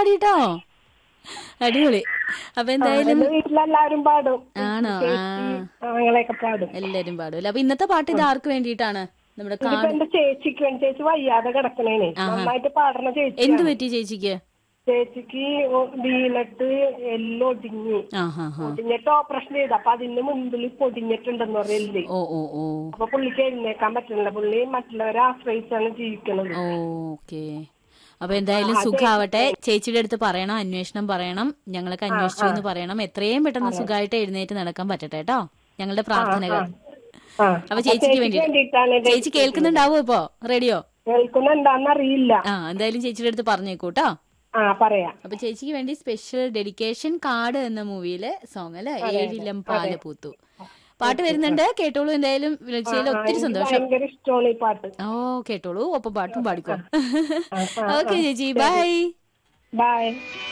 പാടിട്ടോ അടിപൊളി അപ്പൊ എന്തായാലും എന്റെ വീട്ടിലെല്ലാവരും പാടും ആണോ ആ ഞങ്ങളെയൊക്കെ പാടും എല്ലാരും പാടും അപ്പൊ ഇന്നത്തെ പാട്ട് ഇത് ആർക്ക് വേണ്ടിയിട്ടാണ് നമ്മുടെ ഇതിപ്പോ കാട് എന്റെ ചേച്ചിക്ക് വേണ്ടി ചേച്ചി വയ്യാതെ കിടക്കണേനെ നന്നായിട്ട് പാടണ ചേച്ചി എന്ത് പറ്റി ചേച്ചിക്ക് ചേച്ചിക്ക് ഒ- വീണിട്ട് എല്ലാം ഒടിഞ്ഞു ആ ഹാ ഹാ ഒടിഞ്ഞിട്ട് ഓപ്പറേഷൻ ചെയ്തു അപ്പൊ അതിന്റെ മുമ്പിൽ പൊടിഞ്ഞിട്ടുണ്ടെന്ന് പറയല്ലേ ഓ ഓ ഓ അപ്പൊ പുള്ളിക്ക് എഴുന്നേക്കാൻ പറ്റുന്നില്ല പുള്ളി മറ്റുള്ളവരെ ആശ്രയിച്ചാണ് ജീവിക്കുന്നത് ഓക്കെ അപ്പൊ എന്തായാലും സുഖാവട്ടെ ചേച്ചിയുടെ അടുത്ത് പറയണം അന്വേഷണം പറയണം ഞങ്ങളൊക്കെ അന്വേഷിച്ചു എന്ന് പറയണം എത്രയും പെട്ടെന്ന് സുഖമായിട്ട് എഴുന്നേറ്റ് നടക്കാൻ പറ്റട്ടെ കേട്ടോ ഞങ്ങളുടെ പ്രാർത്ഥനകൾ ആ അപ്പൊ ചേച്ചിക്ക് വേണ്ടി വേണ്ടിയിട്ടാണ് ഇത് ചേച്ചി കേൾക്കുന്നുണ്ടാവോ ഇപ്പോ റേഡിയോ കേൾക്കുന്നുണ്ടാന്ന് അറിയില്ല ആ എന്തായാലും ചേച്ചിയുടെ അടുത്ത് പറഞ്ഞേക്കൂ കേട്ടോ ആ പറയാം അപ്പൊ ചേച്ചിക്ക് വേണ്ടി സ്പെഷ്യൽ ഡെഡിക്കേഷൻ കാർഡ് എന്ന മൂവിയിലെ സോങ് അല്ലെ ഏഴിലം പാല പൂത്തു പാട്ട് വരുന്നുണ്ട് കേട്ടോളൂ എന്തായാലും വിളിച്ചതിൽ ഒത്തിരി സന്തോഷം ഭയങ്കര ഇഷ്ടമാണ് ഈ പാട്ട് ഓ കേട്ടോളൂ ഒപ്പം പാട്ടും പാടിക്കോ ഓക്കെ ചേച്ചി ബൈ ബൈ